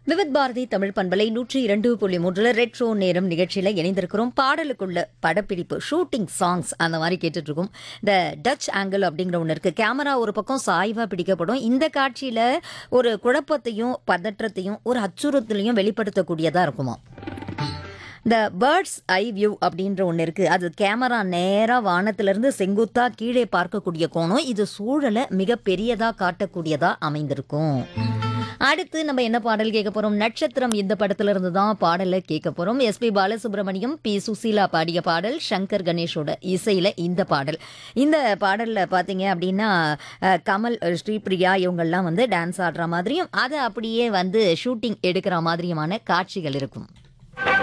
விவித் பாரதி தமிழ் பண்பலை நூற்றி இரண்டு புள்ளி மூன்றுல ரெட்ரோ நேரம் நிகழ்ச்சியில இணைந்திருக்கிறோம் பாடலுக்குள்ள படப்பிடிப்பு ஷூட்டிங் சாங்ஸ் அந்த மாதிரி கேட்டுட்டு இருக்கோம் இந்த டச் ஆங்கிள் அப்படிங்கிற ஒன்று இருக்கு கேமரா ஒரு பக்கம் சாய்வா பிடிக்கப்படும் இந்த காட்சியில ஒரு குழப்பத்தையும் பதற்றத்தையும் ஒரு அச்சுறுத்தலையும் வெளிப்படுத்தக்கூடியதா இருக்குமா இந்த பேர்ட்ஸ் ஐ வியூ அப்படின்ற ஒன்று இருக்குது அது கேமரா நேராக வானத்திலிருந்து செங்குத்தா கீழே பார்க்கக்கூடிய கோணம் இது சூழலை மிக பெரியதாக காட்டக்கூடியதாக அமைந்திருக்கும் அடுத்து நம்ம என்ன பாடல் கேட்க போறோம் நட்சத்திரம் இந்த படத்துல இருந்து தான் பாடலை கேட்க போறோம் எஸ்பி பாலசுப்ரமணியம் பி சுசீலா பாடிய பாடல் சங்கர் கணேஷோட இசையில இந்த பாடல் இந்த பாடல்ல பாத்தீங்க அப்படின்னா அஹ், கமல் அஹ், ஸ்ரீபிரியா இவங்கெல்லாம் வந்து டான்ஸ் ஆடுற மாதிரியும் அதை அப்படியே வந்து ஷூட்டிங் எடுக்கிற மாதிரியுமான காட்சிகள் இருக்கும்